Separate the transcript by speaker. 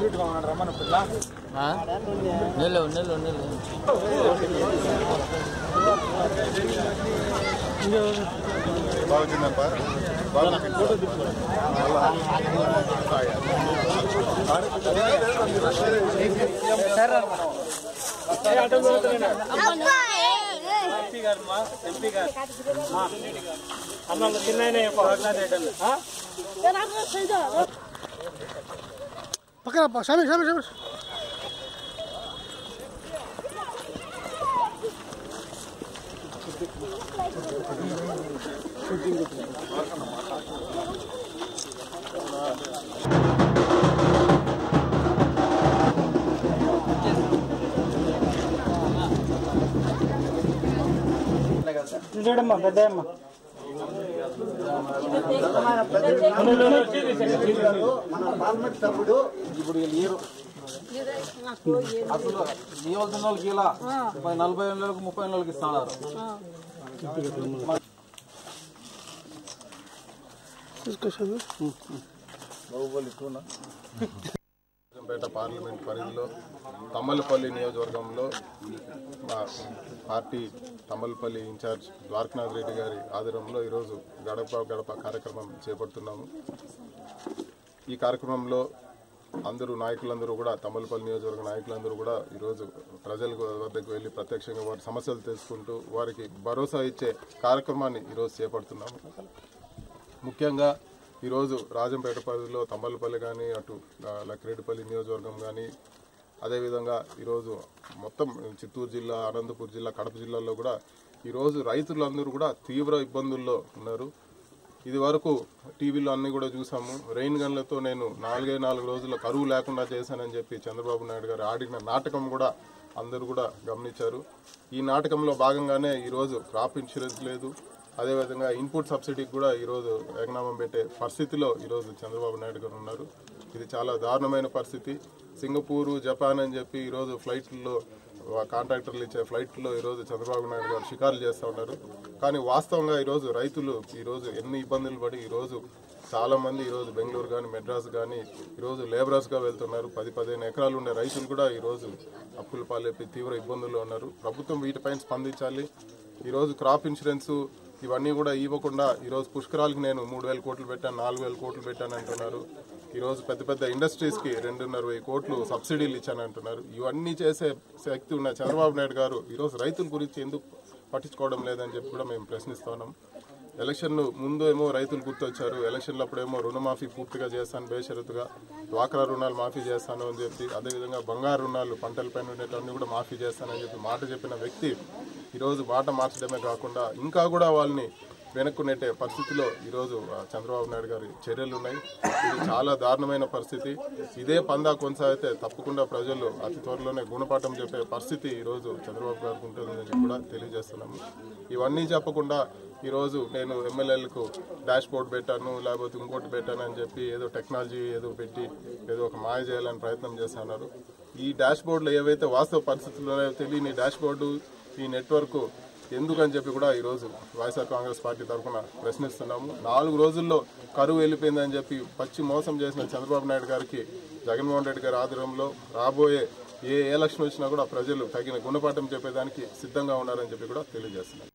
Speaker 1: పెట్టుకోమన్నాడు రమ్మన్న పిల్ల
Speaker 2: నిల్లు నిల్లు నిల్లు
Speaker 3: బాగుందప్ప బాగుంది
Speaker 1: ఎంపీ గారు మా ఎంపీ గారు అన్న చిన్న
Speaker 4: పక్కన ప- సమీర్ సమీర్ సమీర్
Speaker 1: చూడమ్మా పెద్దమ్మ
Speaker 3: మన పార్లమెంట్ సభ్యుడు ఇప్పుడు వీళ్ళు
Speaker 5: అసలు ఇవ్వాల్సిన వాళ్ళకి ఇలా ముప్పై నలభై ఏళ్ళకి ముప్పై ఏళ్ళకి ఇస్తున్నారు
Speaker 4: తీసుకో సమీర్
Speaker 3: పేట పార్లమెంట్ పరిధిలో తమ్మలపల్లి నియోజకవర్గంలో మా పార్టీ తమ్మలపల్లి ఇన్ఛార్జ్ ద్వారకనాథ్ రెడ్డి గారి ఆధ్వర్యంలో ఈరోజు గడప గడప కార్యక్రమం చేపడుతున్నాము ఈ కార్యక్రమంలో అందరూ నాయకులందరూ కూడా తమ్మలపల్లి నియోజకవర్గ నాయకులందరూ కూడా ఈరోజు ప్రజల వద్దకు వెళ్ళి ప్రత్యక్షంగా వారి సమస్యలు తెలుసుకుంటూ వారికి భరోసా ఇచ్చే కార్యక్రమాన్ని ఈరోజు చేపడుతున్నాము ముఖ్యంగా ఈరోజు రాజంపేట పరిధిలో తమ్మలపల్లి కానీ అటు ఆ, లక్కిరెడ్డిపల్లి నియోజకవర్గం కానీ అదేవిధంగా ఈరోజు మొత్తం చిత్తూరు జిల్లా అనంతపూర్ జిల్లా కడప జిల్లాలో కూడా ఈరోజు రైతులందరూ కూడా తీవ్ర ఇబ్బందుల్లో ఉన్నారు ఇది వరకు టీవీలో అన్ని కూడా చూసాము రెయిన్ గన్లతో నేను నాలుగే నాలుగు రోజుల కరువు లేకుండా చేశానని చెప్పి చంద్రబాబు నాయుడు గారు ఆడిన నాటకం కూడా అందరూ కూడా గమనించారు ఈ నాటకంలో భాగంగానే ఈరోజు క్రాప్ ఇన్సూరెన్స్ లేదు అదేవిధంగా ఇన్పుట్ సబ్సిడీకి కూడా ఈరోజు ఎగనామం పెట్టే పరిస్థితిలో ఈరోజు చంద్రబాబు నాయుడు గారు ఉన్నారు ఇది చాలా దారుణమైన పరిస్థితి సింగపూరు జపాన్ అని చెప్పి ఈరోజు ఫ్లైట్లలో కాంట్రాక్టర్లు ఇచ్చే ఫ్లైట్లో ఈరోజు చంద్రబాబు నాయుడు గారు షికారులు చేస్తూ ఉన్నారు కానీ వాస్తవంగా ఈరోజు రైతులు ఈరోజు ఎన్ని ఇబ్బందులు పడి ఈరోజు చాలా మంది ఈరోజు బెంగళూరు కానీ మెడ్రాస్ కానీ ఈరోజు లేబరర్స్గా వెళ్తున్నారు పది పదిహేను ఎకరాలు ఉండే రైతులు కూడా ఈరోజు అప్పుల పాలైపోయి తీవ్ర ఇబ్బందుల్లో ఉన్నారు ప్రభుత్వం వీటిపైన స్పందించాలి ఈరోజు క్రాప్ ఇన్సూరెన్స్ ఇవన్నీ కూడా ఇవ్వకుండా ఈరోజు పుష్కరాలకు నేను మూడు వేల కోట్లు పెట్టాను నాలుగు వేల కోట్లు పెట్టాను అంటున్నారు ఈరోజు పెద్ద పెద్ద ఇండస్ట్రీస్కి రెండున్నర వెయ్యి కోట్లు సబ్సిడీలు ఇచ్చాను అంటున్నారు ఇవన్నీ చేసే శక్తి ఉన్న చంద్రబాబు నాయుడు గారు ఈరోజు రైతుల గురించి ఎందుకు పట్టించుకోవడం లేదని చెప్పి కూడా మేము ప్రశ్నిస్తున్నాం ఎలక్షన్ ముందు ఏమో రైతులు గుర్తొచ్చారు ఎలక్షన్లు అప్పుడేమో రుణమాఫీ పూర్తిగా చేస్తాను బేషరతుగా డ్వాక్రా రుణాలు మాఫీ చేస్తాను అని చెప్పి అదేవిధంగా బంగారు రుణాలు పంటలపైన ఉండేటన్నీ కూడా మాఫీ చేస్తానని చెప్పి మాట చెప్పిన వ్యక్తి ఈరోజు మాట మార్చడమే కాకుండా ఇంకా కూడా వాళ్ళని వెనక్కు నెట్టే పరిస్థితిలో ఈరోజు ఆ, చంద్రబాబు నాయుడు గారి చర్యలు ఉన్నాయి ఇది చాలా దారుణమైన పరిస్థితి ఇదే పందా కొనసాగితే తప్పకుండా ప్రజలు అతి త్వరలోనే గుణపాఠం చెప్పే పరిస్థితి ఈరోజు చంద్రబాబు గారికి ఉంటుందని చెప్పి కూడా తెలియజేస్తున్నాము ఇవన్నీ చెప్పకుండా ఈరోజు నేను ఎమ్మెల్యేలకు డాష్ బోర్డ్ పెట్టాను లేకపోతే ఇంకోటి పెట్టాను అని చెప్పి ఏదో టెక్నాలజీ ఏదో పెట్టి ఏదో ఒక మాయ చేయాలని ప్రయత్నం చేస్తున్నారు ఈ డాష్ బోర్డులో ఏవైతే వాస్తవ పరిస్థితుల్లో తెలియని డాష్ బోర్డు ఈ నెట్వర్క్ ఎందుకని చెప్పి కూడా ఈరోజు వైఎస్ఆర్ కాంగ్రెస్ పార్టీ తరఫున ప్రశ్నిస్తున్నాము నాలుగు రోజుల్లో కరువు వెళ్ళిపోయిందని చెప్పి పచ్చి మోసం చేసిన చంద్రబాబు నాయుడు గారికి జగన్మోహన్ రెడ్డి గారి ఆధ్వర్యంలో రాబోయే ఏ ఎలక్షన్ వచ్చినా కూడా ప్రజలు తగిన గుణపాఠం చెప్పేదానికి సిద్ధంగా ఉన్నారని చెప్పి కూడా తెలియజేస్తున్నారు